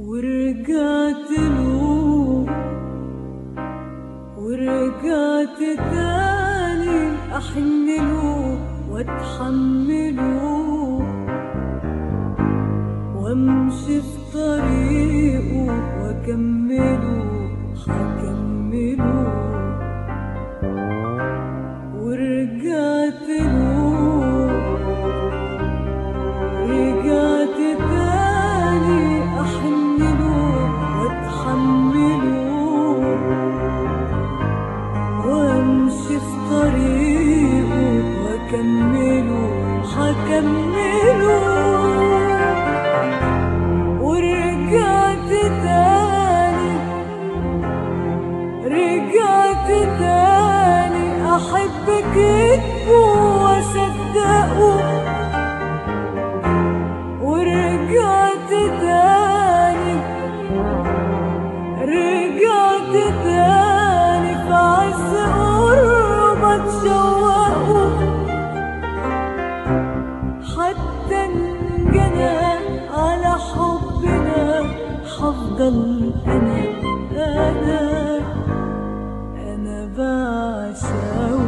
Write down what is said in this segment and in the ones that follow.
ورجعت له ورجعت تاني أحن له وأتحمله وأمشي في طريقه وأكمله هكمله ورجعت له رجعت تاني أحمله وأتحمله وأمشي في طريقه وأكمله هكمله ورجعت تاني رجعت تاني أحب كتبه وأصدقه ورجعت تاني رجعت تاني في عز قربك شوقه حتى انجنى على حبنا حفضل انا انا انا بعشقه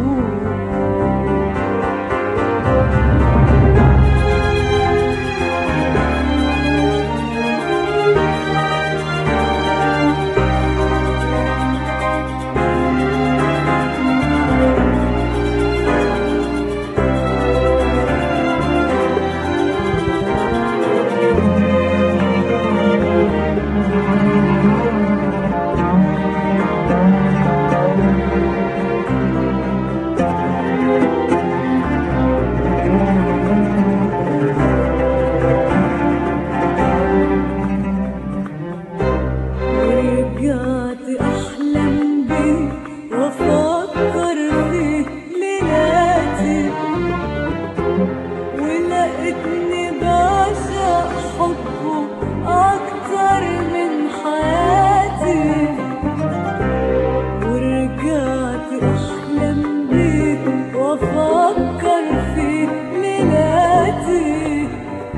ورجعت احلم بيه وافكر فيه ليلاتي ولقيتني بعشق حبه اكتر من حياتي ورجعت احلم بيه وافكر فيه ليلاتي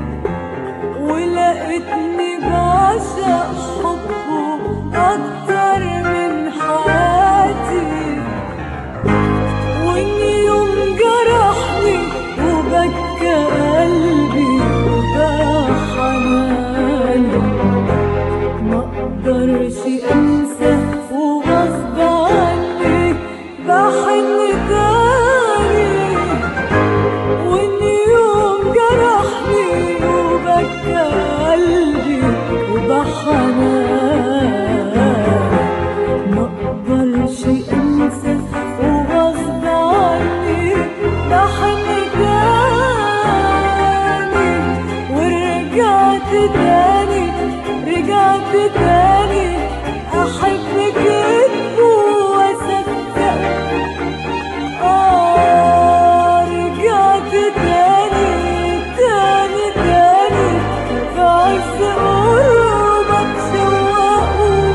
ولقيتني بعشق حبه أكتر من حياتي وإن يوم جرحني وبكى قلبي وبقى حناني ما اقدرش انسى وغصب عني بحن تاني وإن يوم جرحني وبكى قلبي وبحنان ما اقدرش انسى وغصب عني بحن تاني ورجعت تاني رجعت تاني احب كتبه واصدق آه رجعت تاني تاني تاني في عز قربك شوقه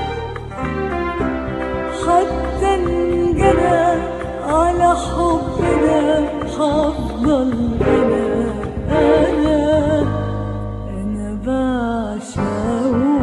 حتى انجنى على حبنا هفضل انا انا انا بعشقه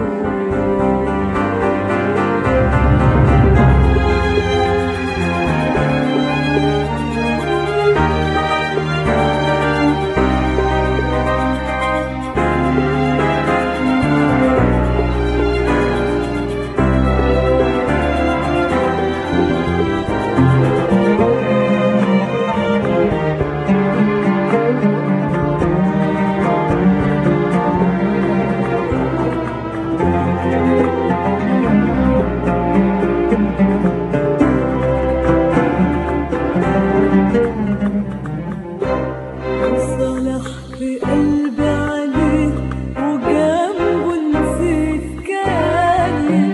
صلحت قلبي عليه وجنبه نسيت كاني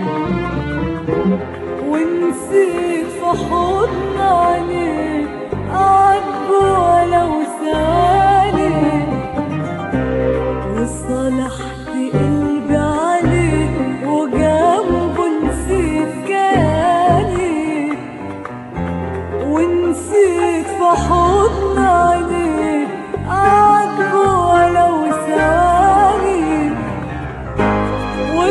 ونسيت في حضن عينيه عاتبه ولو ثاني وصلحت قلبي عليه وجنبه نسيت كاني ونسيت في حضن عينيه عاتبه ولو ثاني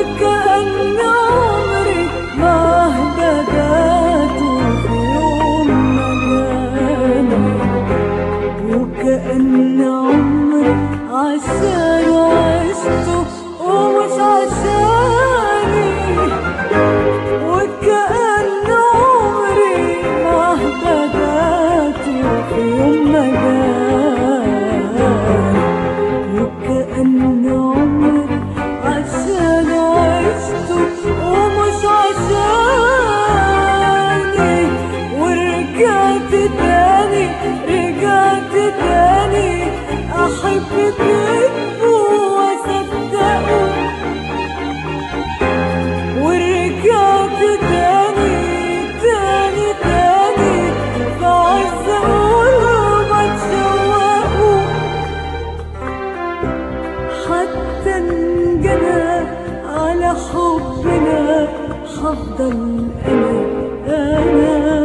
حتى انجنى على حبنا حفضل انا انا